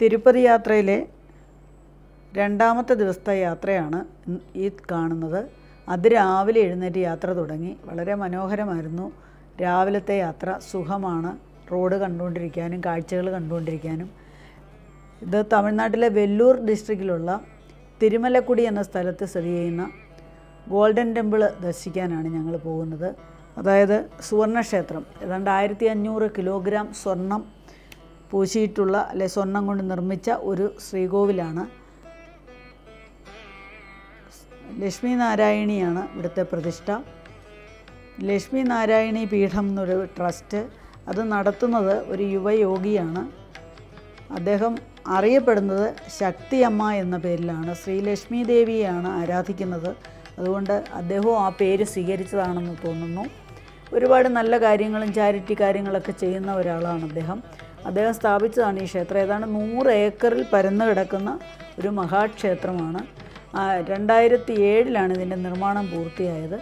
തിരുപ്പതി യാത്രയിലെ രണ്ടാമത്തെ ദിവസത്തെ യാത്രയാണ് ഇന്ന് ഈ കാണുന്നത് അതിരാവിലെ എഴുന്നേറ്റ് യാത്ര തുടങ്ങി വളരെ മനോഹരമായിരുന്നു രാവിലത്തെ യാത്ര സുഖമാണ് റോഡ് കണ്ടുകൊണ്ടിരിക്കാനും കാഴ്ചകൾ കണ്ടുകൊണ്ടിരിക്കാനും ഇത് തമിഴ്നാട്ടിലെ വെല്ലൂർ ഡിസ്ട്രിക്റ്റിലുള്ള തിരുമലക്കുടി എന്ന സ്ഥലത്ത് സ്ഥിതി ചെയ്യുന്ന ഗോൾഡൻ ടെമ്പിൾ ദർശിക്കാനാണ് ഞങ്ങൾ പോകുന്നത് അതായത് സുവർണക്ഷേത്രം ഏതാണ്ട് ആയിരത്തി അഞ്ഞൂറ് കിലോഗ്രാം സ്വർണം പൂശിയിട്ടുള്ള അല്ലെ സ്വർണം കൊണ്ട് നിർമ്മിച്ച ഒരു ശ്രീകോവിലാണ് ലക്ഷ്മി നാരായണിയാണ് ഇവിടുത്തെ പ്രതിഷ്ഠ ലക്ഷ്മി നാരായണി പീഠം എന്നൊരു ട്രസ്റ്റ് അത് നടത്തുന്നത് ഒരു യുവയോഗിയാണ് അദ്ദേഹം അറിയപ്പെടുന്നത് ശക്തിയമ്മ എന്ന പേരിലാണ് ശ്രീലക്ഷ്മി ദേവിയെയാണ് ആരാധിക്കുന്നത് അതുകൊണ്ട് അദ്ദേഹവും ആ പേര് സ്വീകരിച്ചതാണെന്ന് തോന്നുന്നു ഒരുപാട് നല്ല കാര്യങ്ങളും ചാരിറ്റി കാര്യങ്ങളൊക്കെ ചെയ്യുന്ന ഒരാളാണ് അദ്ദേഹം അദ്ദേഹം സ്ഥാപിച്ചതാണ് ഈ ക്ഷേത്രം ഏതാണ്ട് നൂറ് ഏക്കറിൽ പരന്നു കിടക്കുന്ന ഒരു മഹാക്ഷേത്രമാണ് ആ, രണ്ടായിരത്തി ഏഴിലാണ് ഇതിൻ്റെ നിർമ്മാണം പൂർത്തിയായത്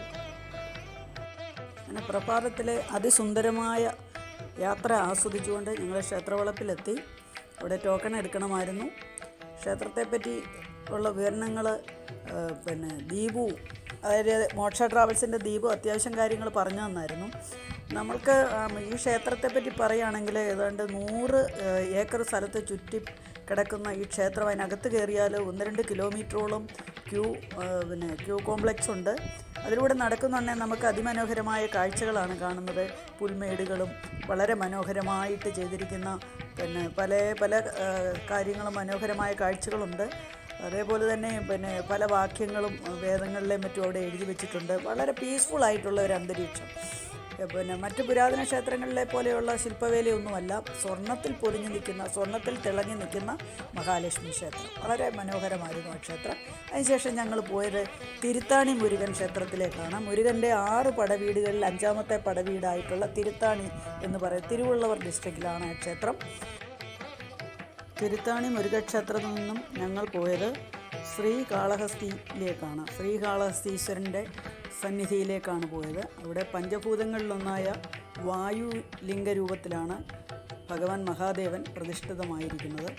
അങ്ങനെ പ്രഭാതത്തിലെ അതിസുന്ദരമായ യാത്ര ആസ്വദിച്ചുകൊണ്ട് ഞങ്ങൾ ക്ഷേത്രവളപ്പിലെത്തി അവിടെ ടോക്കൺ എടുക്കണമായിരുന്നു ക്ഷേത്രത്തെപ്പറ്റി ഉള്ള വിവരണങ്ങൾ പിന്നെ ദീപു അതായത് മോക്ഷ ട്രാവൽസിൻ്റെ ദീപു അത്യാവശ്യം കാര്യങ്ങൾ പറഞ്ഞു തന്നായിരുന്നു നമ്മൾക്ക് ആം, ഈ ക്ഷേത്രത്തെപ്പറ്റി പറയുകയാണെങ്കിൽ ഏതാണ്ട് നൂറ് ഏഹ്, ഏക്കർ സ്ഥലത്ത് ചുറ്റി കിടക്കുന്ന ഈ ക്ഷേത്രം അതിനകത്ത് കയറിയാൽ ഒന്ന് രണ്ട് കിലോമീറ്ററോളം ക്യൂ ഏഹ്, പിന്നെ ക്യൂ കോംപ്ലക്സ് ഉണ്ട് അതിലൂടെ നടക്കുന്നുണ്ടെങ്കിൽ നമുക്ക് അതിമനോഹരമായ കാഴ്ചകളാണ് കാണുന്നത് പുൽമേടുകളും വളരെ മനോഹരമായിട്ട് ചെയ്തിരിക്കുന്ന പിന്നെ പല പല ഏഹ്, കാര്യങ്ങളും മനോഹരമായ കാഴ്ചകളുണ്ട് അതേപോലെ തന്നെ പിന്നെ പല വാക്യങ്ങളും വേദങ്ങളിലെയും മറ്റും അവിടെ എഴുതി വെച്ചിട്ടുണ്ട് വളരെ പീസ്ഫുൾ ആയിട്ടുള്ള ഒരു അന്തരീക്ഷം ഏ, പിന്നെ മറ്റ് പുരാതന ക്ഷേത്രങ്ങളിലെ പോലെയുള്ള ശില്പവേലയൊന്നുമല്ല സ്വർണത്തിൽ പൊതിഞ്ഞു നിൽക്കുന്ന സ്വർണത്തിൽ തിളങ്ങി നിൽക്കുന്ന മഹാലക്ഷ്മി ക്ഷേത്രം വളരെ മനോഹരമായിരുന്നു ആ ക്ഷേത്രം അതിനുശേഷം ഞങ്ങൾ പോയത് തിരുത്താണി മുരുകൻ ക്ഷേത്രത്തിലേക്കാണ് മുരുകൻ്റെ ആറ് പടവീടുകളിൽ അഞ്ചാമത്തെ പടവീടായിട്ടുള്ള തിരുത്താണി എന്ന് പറയും തിരുവള്ളവർ ഡിസ്ട്രിക്റ്റിലാണ് ആ ക്ഷേത്രം തിരുത്താണി മുരുകക്ഷേത്രത്തിൽ നിന്നും ഞങ്ങൾ പോയത് ശ്രീകാളഹസ്തിയിലേക്കാണ് ശ്രീകാളഹസ്തീശ്വരൻ്റെ സന്നിധിയിലേക്കാണ് പോയത് അവിടെ പഞ്ചഭൂതങ്ങളിലൊന്നായ വായു ലിംഗരൂപത്തിലാണ് ഭഗവാൻ മഹാദേവൻ പ്രതിഷ്ഠിതമായിരിക്കുന്നത്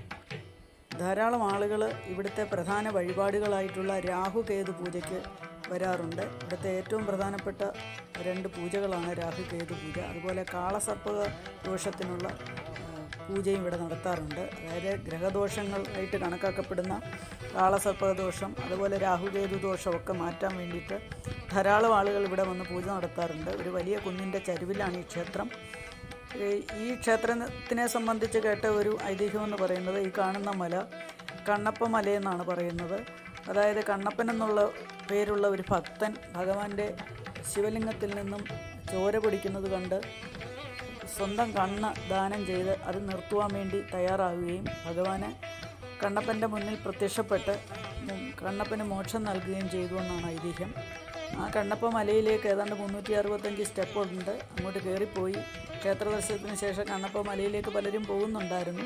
ധാരാളം ആളുകൾ ഇവിടുത്തെ പ്രധാന വഴിപാടുകളായിട്ടുള്ള രാഹുകേതു പൂജയ്ക്ക് വരാറുണ്ട് ഇവിടുത്തെ ഏറ്റവും പ്രധാനപ്പെട്ട രണ്ട് പൂജകളാണ് രാഹുകേതു പൂജ അതുപോലെ കാളസർപ്പ ദോഷത്തിനുള്ള ആ, പൂജയും ഇവിടെ നടത്താറുണ്ട് അതായത് ഗ്രഹദോഷങ്ങൾ ആയിട്ട് കണക്കാക്കപ്പെടുന്ന കാളസർപ്പദോഷം അതുപോലെ രാഹുകേതു ദോഷമൊക്കെ മാറ്റാൻ വേണ്ടിയിട്ട് ധാരാളം ആളുകൾ ഇവിടെ വന്ന് പൂജ നടത്താറുണ്ട് ഒരു വലിയ കുന്നിൻ്റെ ചരിവിലാണ് ഈ ക്ഷേത്രം ഈ- ഈ ക്ഷേത്രത്തിനെ സംബന്ധിച്ച് കേട്ട ഒരു ഐതിഹ്യമെന്ന് പറയുന്നത് ഈ കാണുന്ന മല കണ്ണപ്പ മലയെന്നാണ് പറയുന്നത് അതായത് കണ്ണപ്പൻ എന്നുള്ള പേരുള്ള ഒരു ഭക്തൻ ഭഗവാന്റെ ശിവലിംഗത്തിൽ നിന്നും ചോര പിടിക്കുന്നത് കണ്ട് സ്വന്തം കണ്ണ് ദാനം ചെയ്ത് അത് നിർത്തുവാൻ വേണ്ടി തയ്യാറാവുകയും ഭഗവാന് കണ്ണപ്പൻ്റെ മുന്നിൽ പ്രത്യക്ഷപ്പെട്ട് ഉം കണ്ണപ്പന് മോക്ഷം നൽകുകയും ചെയ്തു എന്നാണ് ഐതിഹ്യം ആ കണ്ണപ്പ മലയിലേക്ക് ഏതാണ്ട് മുന്നൂറ്റി അറുപത്തഞ്ച് സ്റ്റെപ്പുണ്ട് അങ്ങോട്ട് കയറിപ്പോയി ക്ഷേത്ര ദർശനത്തിന് ശേഷം കണ്ണപ്പ മലയിലേക്ക് പലരും പോകുന്നുണ്ടായിരുന്നു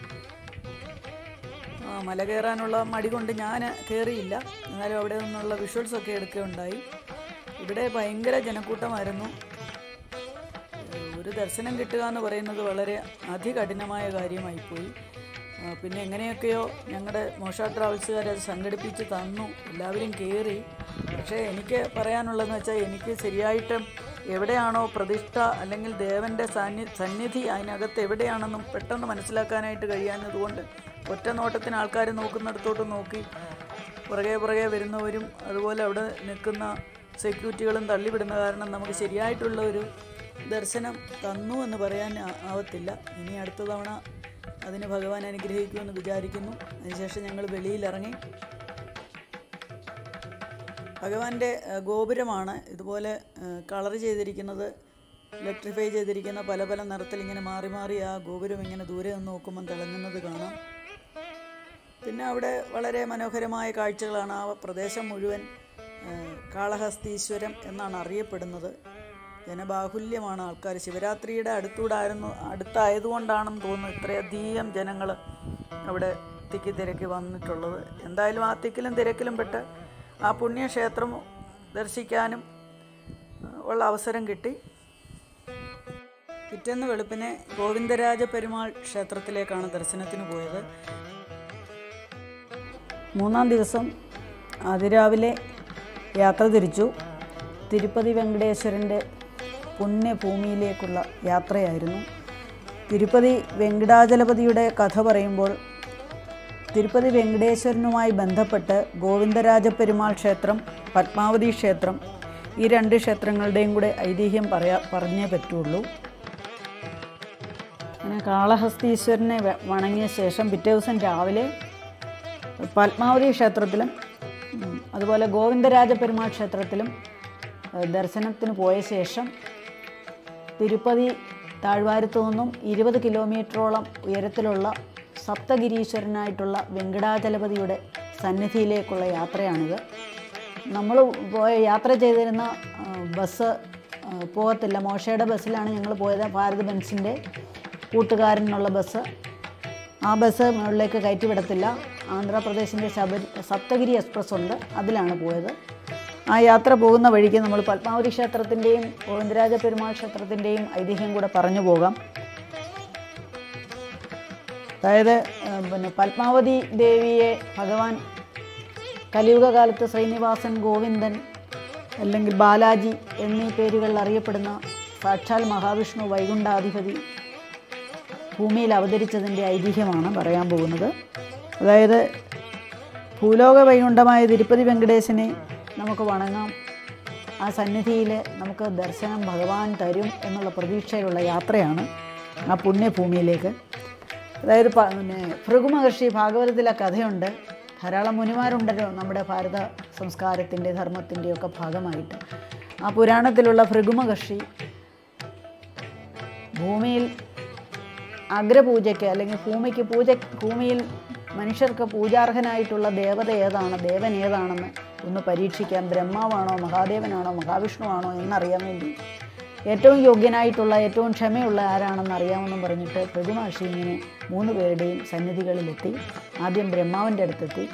ആ മല കയറാനുള്ള മടി കൊണ്ട് ഞാൻ കയറിയില്ല എന്നാലും അവിടെ നിന്നുള്ള വിഷ്വൽസൊക്കെ എടുക്കുകയുണ്ടായി ഇവിടെ ഭയങ്കര ജനക്കൂട്ടമായിരുന്നു ഏഹ് ഒരു ദർശനം കിട്ടുക എന്ന് പറയുന്നത് വളരെ അതികഠിനമായ കാര്യമായിപ്പോയി ആ, പിന്നെ എങ്ങനെയൊക്കെയോ ഞങ്ങളുടെ മോഷ ട്രാവൽസുകാർ അത് സംഘടിപ്പിച്ച് തന്നു എല്ലാവരും കയറി പക്ഷേ എനിക്ക് പറയാനുള്ളതെന്ന് വെച്ചാൽ എനിക്ക് ശരിയായിട്ട് എവിടെയാണോ പ്രതിഷ്ഠ അല്ലെങ്കിൽ ദേവൻ്റെ സാന്നി സന്നിധി അതിനകത്ത് എവിടെയാണെന്നും പെട്ടെന്ന് മനസ്സിലാക്കാനായിട്ട് കഴിയാഞ്ഞതുകൊണ്ട് ഒറ്റ നോട്ടത്തിന് ആൾക്കാർ നോക്കുന്നിടത്തോട്ട് നോക്കി പുറകെ പുറകെ വരുന്നവരും അതുപോലെ അവിടെ നിൽക്കുന്ന സെക്യൂരിറ്റികളും തള്ളിവിടുന്ന കാരണം നമുക്ക് ശരിയായിട്ടുള്ള ഒരു ദർശനം തന്നു എന്ന് പറയാൻ ആ- ആവത്തില്ല ഇനി അടുത്ത തവണ അതിന് ഭഗവാൻ അനുഗ്രഹിക്കുമെന്ന് വിചാരിക്കുന്നു അതിനുശേഷം ഞങ്ങൾ വെളിയിലിറങ്ങി ഭഗവാന്റെ ഏഹ്, ഗോപുരമാണ് ഇതുപോലെ കളർ ചെയ്തിരിക്കുന്നത് ഇലക്ട്രിഫൈ ചെയ്തിരിക്കുന്ന പല പല നിറത്തിൽ ഇങ്ങനെ മാറി മാറി ആ ഗോപുരം ഇങ്ങനെ ദൂരെ നിന്ന് നോക്കുമ്പം തിളങ്ങുന്നത് കാണാം പിന്നെ അവിടെ വളരെ മനോഹരമായ കാഴ്ചകളാണ് ആ പ്രദേശം മുഴുവൻ ഏഹ്, കാളഹസ്തീശ്വരം എന്നാണ് അറിയപ്പെടുന്നത് ജനബാഹുല്യമാണ് ആൾക്കാർ ശിവരാത്രിയുടെ അടുത്തൂടായിരുന്നു അടുത്തായതുകൊണ്ടാണെന്ന് തോന്നുന്നു ഇത്രയധികം ജനങ്ങൾ അവിടെ തിക്കി തിരക്കി വന്നിട്ടുള്ളത് എന്തായാലും ആ തിക്കിലും തിരക്കിലും പെട്ട് ആ പുണ്യക്ഷേത്രം ദർശിക്കാനും ഏഹ്, ഉള്ള അവസരം കിട്ടി പിറ്റേന്ന് വെളുപ്പിനെ ഗോവിന്ദരാജ പെരുമാൾ ക്ഷേത്രത്തിലേക്കാണ് ദർശനത്തിന് പോയത് മൂന്നാം ദിവസം അതിരാവിലെ യാത്ര തിരിച്ചു തിരുപ്പതി വെങ്കടേശ്വരൻ്റെ പുണ്യഭൂമിയിലേക്കുള്ള യാത്രയായിരുന്നു തിരുപ്പതി വെങ്കടാചലപതിയുടെ കഥ പറയുമ്പോൾ തിരുപ്പതി വെങ്കടേശ്വരനുമായി ബന്ധപ്പെട്ട് ഗോവിന്ദരാജ പെരുമാൾ ക്ഷേത്രം പത്മാവതി ക്ഷേത്രം ഈ രണ്ട് ക്ഷേത്രങ്ങളുടെയും കൂടെ ഐതിഹ്യം പറയാ പറഞ്ഞേ പറ്റുള്ളൂ അങ്ങനെ കാളഹസ്തീശ്വരനെ വ- വണങ്ങിയ ശേഷം പിറ്റേ ദിവസം രാവിലെ പത്മാവതി ക്ഷേത്രത്തിലും ഉം, അതുപോലെ ഗോവിന്ദരാജ പെരുമാൾ ക്ഷേത്രത്തിലും ഏഹ്, ദർശനത്തിന് പോയ ശേഷം തിരുപ്പതി താഴ്വാരത്തു നിന്നും ഇരുപത് കിലോമീറ്ററോളം ഉയരത്തിലുള്ള സപ്തഗിരീശ്വരനായിട്ടുള്ള വെങ്കടാചലപതിയുടെ സന്നിധിയിലേക്കുള്ള യാത്രയാണിത് നമ്മൾ പോയ യാത്ര ചെയ്തിരുന്ന ആ, ബസ് ആ, പോകത്തില്ല മോശയുടെ ബസ്സിലാണ് ഞങ്ങൾ പോയത് ഭാരത് ബെൻസിൻ്റെ കൂട്ടുകാരനുള്ള ബസ് ആ ബസ് മുകളിലേക്ക് കയറ്റി വിടത്തില്ല ആന്ധ്രാപ്രദേശിൻ്റെ ശബരി സപ്തഗിരി എക്സ്പ്രസ് ഉണ്ട് അതിലാണ് പോയത് ആ യാത്ര പോകുന്ന വഴിക്ക് നമ്മൾ പത്മാവതി ക്ഷേത്രത്തിൻ്റെയും ഗോവിന്ദരാജ പെരുമാൾ ക്ഷേത്രത്തിൻ്റെയും ഐതിഹ്യം കൂടെ പറഞ്ഞു പോകാം അതായത് ആ, പിന്നെ പത്മാവതി ദേവിയെ ഭഗവാൻ കലിയുഗ കാലത്ത് ശ്രീനിവാസൻ ഗോവിന്ദൻ അല്ലെങ്കിൽ ബാലാജി എന്നീ പേരുകളിൽ അറിയപ്പെടുന്ന സാക്ഷാൽ മഹാവിഷ്ണു വൈകുണ്ഠാധിപതി ഭൂമിയിൽ അവതരിച്ചതിൻ്റെ ഐതിഹ്യമാണ് പറയാൻ പോകുന്നത് അതായത് ഭൂലോക വൈകുണ്ഠമായ തിരുപ്പതി വെങ്കടേശനെ നമുക്ക് വണങ്ങാം ആ സന്നിധിയിൽ നമുക്ക് ദർശനം ഭഗവാൻ തരും എന്നുള്ള പ്രതീക്ഷയിലുള്ള യാത്രയാണ് ആ പുണ്യഭൂമിയിലേക്ക് അതായത് പ- പിന്നെ ഭൃഗു മഹർഷി ഭാഗവതത്തിലെ കഥയുണ്ട് ധാരാളം മുനിമാരുണ്ടല്ലോ നമ്മുടെ ഭാരത സംസ്കാരത്തിൻ്റെ ധർമ്മത്തിൻ്റെയൊക്കെ ഭാഗമായിട്ട് ആ പുരാണത്തിലുള്ള ഭൃഗു മഹർഷി ഭൂമിയിൽ അഗ്രപൂജയ്ക്ക് അല്ലെങ്കിൽ ഭൂമിക്ക് പൂജ ഭൂമിയിൽ മനുഷ്യർക്ക് പൂജാർഹനായിട്ടുള്ള ദേവത ഏതാണ് ദേവൻ ഏതാണെന്ന് ഒന്ന് പരീക്ഷിക്കാൻ ബ്രഹ്മാവാണോ മഹാദേവനാണോ മഹാവിഷ്ണുവാണോ എന്നറിയാൻ വേണ്ടി ഏറ്റവും യോഗ്യനായിട്ടുള്ള ഏറ്റവും ക്ഷമയുള്ള ആരാണെന്ന് അറിയാമെന്നും പറഞ്ഞിട്ട് പ്രതിമഹർഷി ഇങ്ങനെ മൂന്ന് പേരുടെയും സന്നിധികളിലെത്തി ആദ്യം ബ്രഹ്മാവിൻ്റെ അടുത്തെത്തി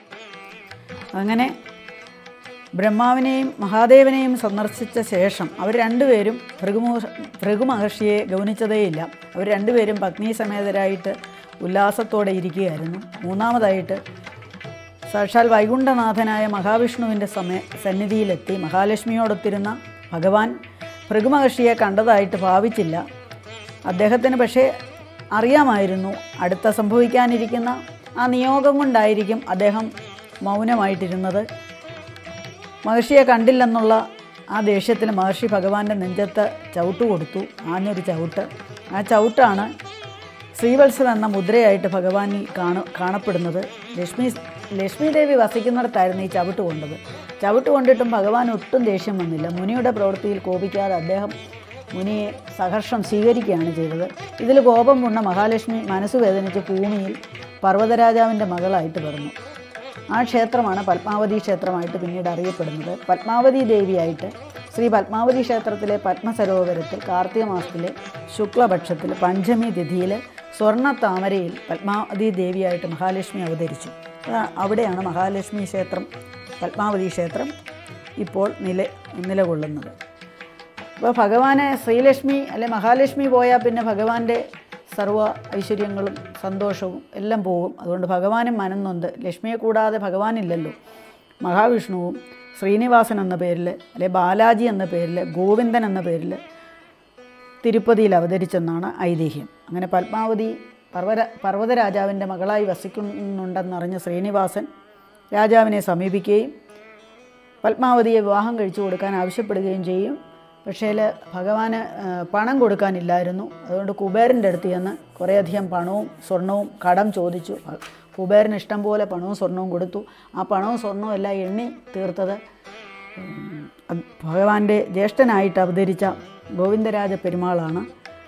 അങ്ങനെ ബ്രഹ്മാവിനെയും മഹാദേവനെയും സന്ദർശിച്ച ശേഷം അവർ രണ്ടുപേരും ഭൃഗുമോ ഭൃഗു മഹർഷിയെ ഗൗനിച്ചതേയില്ല അവർ രണ്ടുപേരും പത്നീസമേതരായിട്ട് ഉല്ലാസത്തോടെ ഇരിക്കുകയായിരുന്നു മൂന്നാമതായിട്ട് സാക്ഷാൽ വൈകുണ്ഠനാഥനായ മഹാവിഷ്ണുവിൻ്റെ സമയ സന്നിധിയിലെത്തി മഹാലക്ഷ്മിയോടൊത്തിരുന്ന ഭഗവാൻ ഭൃഗുമഹർഷിയെ കണ്ടതായിട്ട് ഭാവിച്ചില്ല അദ്ദേഹത്തിന് പക്ഷേ അറിയാമായിരുന്നു അടുത്ത സംഭവിക്കാനിരിക്കുന്ന ആ നിയോഗം കൊണ്ടായിരിക്കും അദ്ദേഹം മൗനമായിട്ടിരുന്നത് മഹർഷിയെ കണ്ടില്ലെന്നുള്ള ആ ദേഷ്യത്തിൽ മഹർഷി ഭഗവാന്റെ നെഞ്ചത്ത് ചവിട്ട് കൊടുത്തു ആഞ്ഞൊരു ചവിട്ട് ആ ചവിട്ടാണ് ശ്രീവത്സം എന്ന മുദ്രയായിട്ട് ഭഗവാനിൽ കാണ കാണപ്പെടുന്നത് ലക്ഷ്മി ലക്ഷ്മി ദേവി വസിക്കുന്നിടത്തായിരുന്നു ഈ ചവിട്ട് കൊണ്ടത് ചവിട്ട് കൊണ്ടിട്ടും ഭഗവാൻ ഒട്ടും ദേഷ്യം വന്നില്ല മുനിയുടെ പ്രവൃത്തിയിൽ കോപിക്കാതെ അദ്ദേഹം മുനിയെ സഹർഷം സ്വീകരിക്കുകയാണ് ചെയ്തത് ഇതിൽ കോപം കൊണ്ട മഹാലക്ഷ്മി മനസ്സ് വേദനിച്ച് ഭൂമിയിൽ പർവ്വതരാജാവിൻ്റെ മകളായിട്ട് പിറന്നു ആ ക്ഷേത്രമാണ് പത്മാവതി ക്ഷേത്രമായിട്ട് പിന്നീട് അറിയപ്പെടുന്നത് പത്മാവതി ദേവിയായിട്ട് ശ്രീ പത്മാവതി ക്ഷേത്രത്തിലെ പത്മസരോവരത്തിൽ കാർത്തിക മാസത്തിലെ ശുക്ലപക്ഷത്തിൽ പഞ്ചമി തിഥിയിൽ സ്വർണ്ണ താമരയിൽ പത്മാവതി ദേവിയായിട്ട് മഹാലക്ഷ്മി അവതരിച്ചു അതാ- അവിടെയാണ് മഹാലക്ഷ്മി ക്ഷേത്രം പത്മാവതി ക്ഷേത്രം ഇപ്പോൾ നില നിലകൊള്ളുന്നത് അപ്പോൾ ഭഗവാനെ ശ്രീലക്ഷ്മി അല്ലെ മഹാലക്ഷ്മി പോയാൽ പിന്നെ ഭഗവാന്റെ സർവ്വ ഐശ്വര്യങ്ങളും സന്തോഷവും എല്ലാം പോകും അതുകൊണ്ട് ഭഗവാനും മനന്നൊന്ത് ലക്ഷ്മിയെ കൂടാതെ ഭഗവാനില്ലല്ലോ മഹാവിഷ്ണുവും ശ്രീനിവാസൻ എന്ന പേരിൽ അല്ലെ ബാലാജി എന്ന പേരിൽ ഗോവിന്ദൻ എന്ന പേരിൽ തിരുപ്പതിയിൽ അവതരിച്ചെന്നാണ് ഐതിഹ്യം അങ്ങനെ പത്മാവതി പർവ്വത പർവ്വതരാജാവിൻ്റെ മകളായി വസിക്കുന്നുണ്ടെന്നറിഞ്ഞ ശ്രീനിവാസൻ രാജാവിനെ സമീപിക്കുകയും പത്മാവതിയെ വിവാഹം കഴിച്ചു കൊടുക്കാൻ ആവശ്യപ്പെടുകയും ചെയ്യും പക്ഷേ ഭഗവാന് ആ, പണം കൊടുക്കാനില്ലായിരുന്നു അതുകൊണ്ട് കുബേരൻ്റെ അടുത്ത് ചെന്ന് കുറേയധികം പണവും സ്വർണവും കടം ചോദിച്ചു കുബേരന് ഇഷ്ടം പോലെ പണവും സ്വർണവും കൊടുത്തു ആ പണവും സ്വർണവും എല്ലാം എണ്ണി തീർത്തത് ഉം, അത് ഭഗവാന്റെ ജ്യേഷ്ഠനായിട്ട് അവതരിച്ച ഗോവിന്ദരാജ പെരുമാളാണ്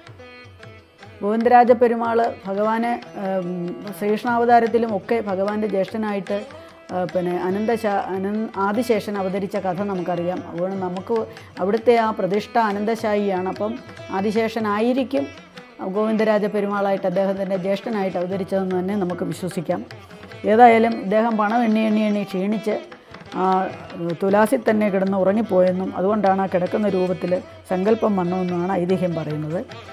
ഗോവിന്ദരാജ പെരുമാൾ ഭഗവാന് ഉം, ശ്രീകൃഷ്ണാവതാരത്തിലും ഒക്കെ ഭഗവാന്റെ ജ്യേഷ്ഠനായിട്ട് ആ, പിന്നെ അനന്തശ അനന് ആദിശേഷൻ അവതരിച്ച കഥ നമുക്കറിയാം അതുകൊണ്ട് നമുക്ക് അവിടുത്തെ ആ പ്രതിഷ്ഠ അനന്തശായിയാണ് അപ്പം ആദിശേഷനായിരിക്കും ഗോവിന്ദരാജ പെരുമാളായിട്ട് അദ്ദേഹത്തിൻ്റെ ജ്യേഷ്ഠനായിട്ട് അവതരിച്ചതെന്ന് തന്നെ നമുക്ക് വിശ്വസിക്കാം ഏതായാലും ഇദ്ദേഹം പണം എണ്ണി എണ്ണി എണ്ണി ക്ഷീണിച്ച് ആ തുലാസിൽ തന്നെ കിടന്ന് ഉറങ്ങിപ്പോയെന്നും അതുകൊണ്ടാണ് ആ കിടക്കുന്ന രൂപത്തിൽ സങ്കല്പം വന്നതെന്നുമാണ് ഐതിഹ്യം പറയുന്നത്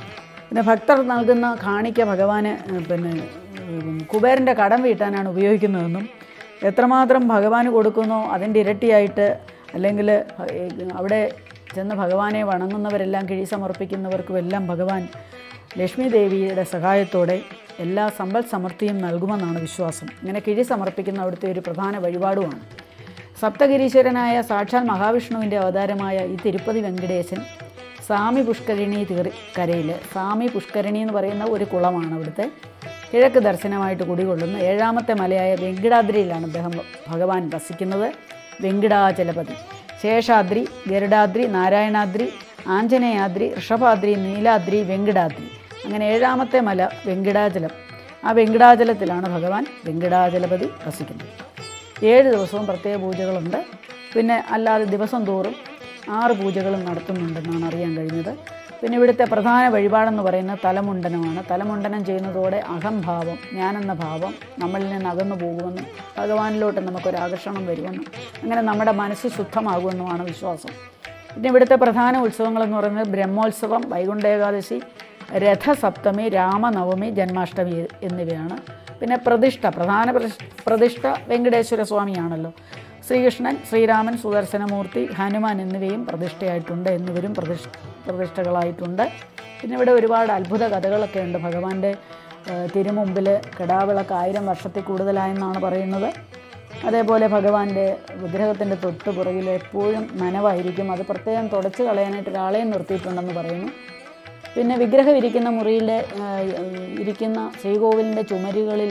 പിന്നെ ഭക്തർ നൽകുന്ന കാണിക്ക ഭഗവാന് ഏഹ്, പിന്നെ ഉം, കുബേരൻ്റെ കടം വീട്ടാനാണ് ഉപയോഗിക്കുന്നതെന്നും എത്രമാത്രം ഭഗവാന് കൊടുക്കുന്നോ അതിൻ്റെ ഇരട്ടിയായിട്ട് അല്ലെങ്കിൽ ഏഹ്, അവിടെ ചെന്ന് ഭഗവാനെ വണങ്ങുന്നവരെല്ലാം കിഴി സമർപ്പിക്കുന്നവർക്കും എല്ലാം ഭഗവാൻ ലക്ഷ്മി ദേവിയുടെ സഹായത്തോടെ എല്ലാ സമ്പൽ സമൃദ്ധിയും നൽകുമെന്നാണ് വിശ്വാസം ഇങ്ങനെ കിഴി സമർപ്പിക്കുന്ന അവിടുത്തെ ഒരു പ്രധാന വഴിപാടുമാണ് സപ്തഗിരീശ്വരനായ സാക്ഷാൽ മഹാവിഷ്ണുവിൻ്റെ അവതാരമായ ഈ തിരുപ്പതി വെങ്കടേശൻ സാമി പുഷ്കരിണി തീർ കരയിൽ സാമി പുഷ്കരിണി എന്ന് പറയുന്ന ഒരു കുളമാണ് അവിടുത്തെ കിഴക്ക് ദർശനമായിട്ട് കുടികൊള്ളുന്ന ഏഴാമത്തെ മലയായ വെങ്കിടാദ്രിയിലാണ് അദ്ദേഹം ഭഗവാൻ വസിക്കുന്നത് വെങ്കിടാചലപതി ശേഷാദ്രി ഗരുഡാദ്രി നാരായണാദ്രി ആഞ്ജനേയാദ്രി ഋഷഭാദ്രി നീലാദ്രി വെങ്കിടാദ്രി അങ്ങനെ ഏഴാമത്തെ മല വെങ്കിടാചലം ആ വെങ്കിടാചലത്തിലാണ് ഭഗവാൻ വെങ്കിടാചലപതി വസിക്കുന്നത് ഏഴ് ദിവസവും പ്രത്യേക പൂജകളുണ്ട് പിന്നെ അല്ലാതെ ദിവസം തോറും ആറ് പൂജകളും നടത്തുന്നുണ്ടെന്നാണ് അറിയാൻ കഴിഞ്ഞത് പിന്നെ ഇവിടുത്തെ പ്രധാന വഴിപാടെന്ന് പറയുന്നത് തലമുണ്ടനമാണ് തലമുണ്ടനം ചെയ്യുന്നതോടെ അഹംഭാവം ഞാനെന്ന ഭാവം നമ്മളിൽ നിന്ന് അകന്നു പോകുമെന്നും ഭഗവാനിലോട്ട് നമുക്കൊരു ആകർഷണം വരുമെന്നും അങ്ങനെ നമ്മുടെ മനസ്സ് ശുദ്ധമാകുമെന്നുമാണ് വിശ്വാസം പിന്നെ ഇവിടുത്തെ പ്രധാന ഉത്സവങ്ങളെന്ന് പറയുന്നത് ബ്രഹ്മോത്സവം വൈകുണ്ഠേകാദശി രഥസപ്തമി രാമനവമി ജന്മാഷ്ടമി എന്നിവയാണ് പിന്നെ പ്രതിഷ്ഠ പ്രധാന പ്രതിഷ്- പ്രതിഷ്ഠ വെങ്കടേശ്വര സ്വാമിയാണല്ലോ ശ്രീകൃഷ്ണൻ ശ്രീരാമൻ സുദർശനമൂർത്തി ഹനുമാൻ എന്നിവയും പ്രതിഷ്ഠയായിട്ടുണ്ട് എന്നിവരും പ്രതിഷ് പ്രതിഷ്ഠകളായിട്ടുണ്ട് പിന്നെ ഇവിടെ ഒരുപാട് അത്ഭുത കഥകളൊക്കെ ഉണ്ട് ഭഗവാന്റെ ഏഹ്, തിരുമുമ്പിൽ കിടാവിളക്ക് ആയിരം വർഷത്തിൽ കൂടുതലായെന്നാണ് പറയുന്നത് അതേപോലെ ഭഗവാന്റെ വിഗ്രഹത്തിൻ്റെ തൊട്ട് പുറകിൽ എപ്പോഴും നനവായിരിക്കും അത് പ്രത്യേകം തുടച്ച് കളയാനായിട്ട് ഒരാളെയും നിർത്തിയിട്ടുണ്ടെന്ന് പറയുന്നു പിന്നെ വിഗ്രഹം ഇരിക്കുന്ന മുറിയിൽ ഇരിക്കുന്ന ശ്രീകോവിലിൻ്റെ ചുമരുകളിൽ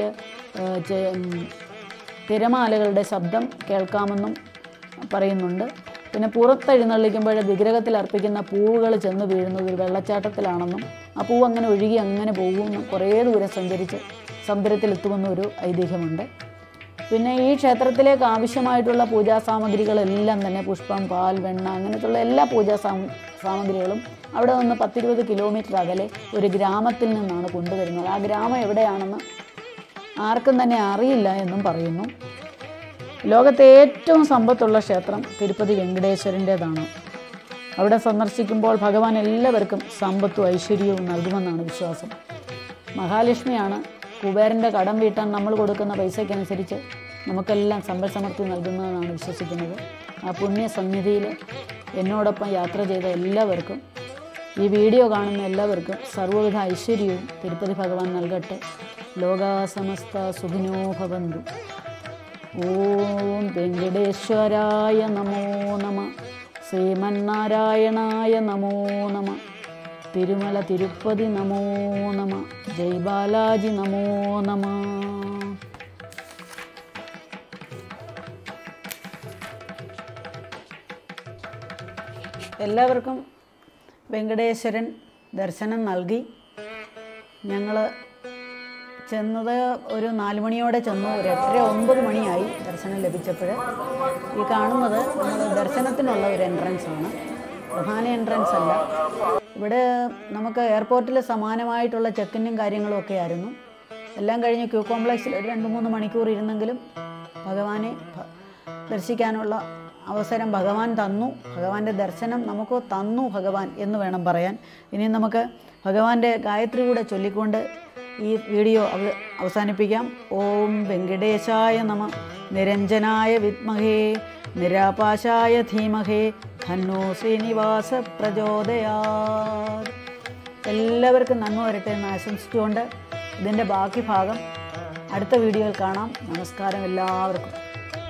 തിരമാലകളുടെ ശബ്ദം കേൾക്കാമെന്നും പറയുന്നുണ്ട് പിന്നെ പുറത്തെഴുന്നള്ളിക്കുമ്പോൾ വിഗ്രഹത്തിൽ അർപ്പിക്കുന്ന പൂവുകൾ ചെന്ന് വീഴുന്നത് ഒരു വെള്ളച്ചാട്ടത്തിലാണെന്നും ആ പൂവ് അങ്ങനെ ഒഴുകി അങ്ങനെ പോകുമെന്നും കുറേ ദൂരം സഞ്ചരിച്ച് സമുദ്രത്തിലെത്തുമെന്നും ഒരു ഐതിഹ്യമുണ്ട് പിന്നെ ഈ ക്ഷേത്രത്തിലേക്ക് ആവശ്യമായിട്ടുള്ള പൂജാ സാമഗ്രികളെല്ലാം തന്നെ പുഷ്പം പാൽ വെണ്ണ അങ്ങനത്തുള്ള എല്ലാ പൂജാ സാമ സാമഗ്രികളും അവിടെ നിന്ന് പത്തിരുപത് കിലോമീറ്റർ അകലെ ഒരു ഗ്രാമത്തിൽ നിന്നാണ് കൊണ്ടുവരുന്നത് ആ ഗ്രാമം എവിടെയാണെന്ന് ആർക്കും തന്നെ അറിയില്ല എന്നും പറയുന്നു ലോകത്തെ ഏറ്റവും സമ്പത്തുള്ള ക്ഷേത്രം തിരുപ്പതി വെങ്കടേശ്വരൻ്റേതാണ് അവിടെ സന്ദർശിക്കുമ്പോൾ ഭഗവാൻ എല്ലാവർക്കും സമ്പത്തും ഐശ്വര്യവും നൽകുമെന്നാണ് വിശ്വാസം മഹാലക്ഷ്മിയാണ് കുബേരൻ്റെ കടം വീട്ടാൻ നമ്മൾ കൊടുക്കുന്ന പൈസയ്ക്കനുസരിച്ച് നമുക്കെല്ലാം സമ്പൽ സമൃദ്ധി നൽകുന്നതെന്നാണ് വിശ്വസിക്കുന്നത് ആ പുണ്യസന്നിധിയിൽ എന്നോടൊപ്പം യാത്ര ചെയ്ത എല്ലാവർക്കും ഈ വീഡിയോ കാണുന്ന എല്ലാവർക്കും സർവ്വവിധ ഐശ്വര്യവും തിരുപ്പതി ഭഗവാൻ നൽകട്ടെ ലോകാസമസ്ത സുഖിനോ ഭവന്തു ഓം വെങ്കടേശ്വരായ നമോ നമ ശ്രീമന്നാരായണായ നമോ നമ തിരുമല തിരുപ്പതി നമോ നമ ജയ് ബാലാജി നമോ നമ എല്ലാവർക്കും വെങ്കടേശ്വരൻ ദർശനം നൽകി ഞങ്ങൾ ചെന്നത് ഒരു നാല് മണിയോടെ ചെന്നു ഒരു എട്ടര ഒമ്പത് മണിയായി ദർശനം ലഭിച്ചപ്പോൾ ഈ കാണുന്നത് നമ്മൾ ദർശനത്തിനുള്ള ഒരു എൻട്രൻസ് ആണ് പ്രധാന എൻട്രൻസ് അല്ല ഇവിടെ നമുക്ക് എയർപോർട്ടിൽ സമാനമായിട്ടുള്ള ചെക്കിനും കാര്യങ്ങളും ഒക്കെ ആയിരുന്നു എല്ലാം കഴിഞ്ഞ് ക്യൂ കോംപ്ലക്സിൽ ഒരു രണ്ട് മൂന്ന് മണിക്കൂർ ഇരുന്നെങ്കിലും ഭഗവാനെ ഭ- ദർശിക്കാനുള്ള അവസരം ഭഗവാൻ തന്നു ഭഗവാന്റെ ദർശനം നമുക്ക് തന്നു ഭഗവാൻ എന്ന് വേണം പറയാൻ ഇനി നമുക്ക് ഭഗവാന്റെ ഗായത്രി കൂടെ ചൊല്ലിക്കൊണ്ട് ഈ വീഡിയോ അവ അവസാനിപ്പിക്കാം ഓം വെങ്കടേശായ നമ നിരഞ്ജനായ വിദ്മഹേ നിരാപാശായ ധീമഹേ ധന്നോ ശ്രീനിവാസ പ്രചോദയാ എല്ലാവർക്കും നന്മ വരട്ടെ എന്ന് ആശംസിച്ചുകൊണ്ട് ഇതിൻ്റെ ബാക്കി ഭാഗം അടുത്ത വീഡിയോയിൽ കാണാം നമസ്കാരം എല്ലാവർക്കും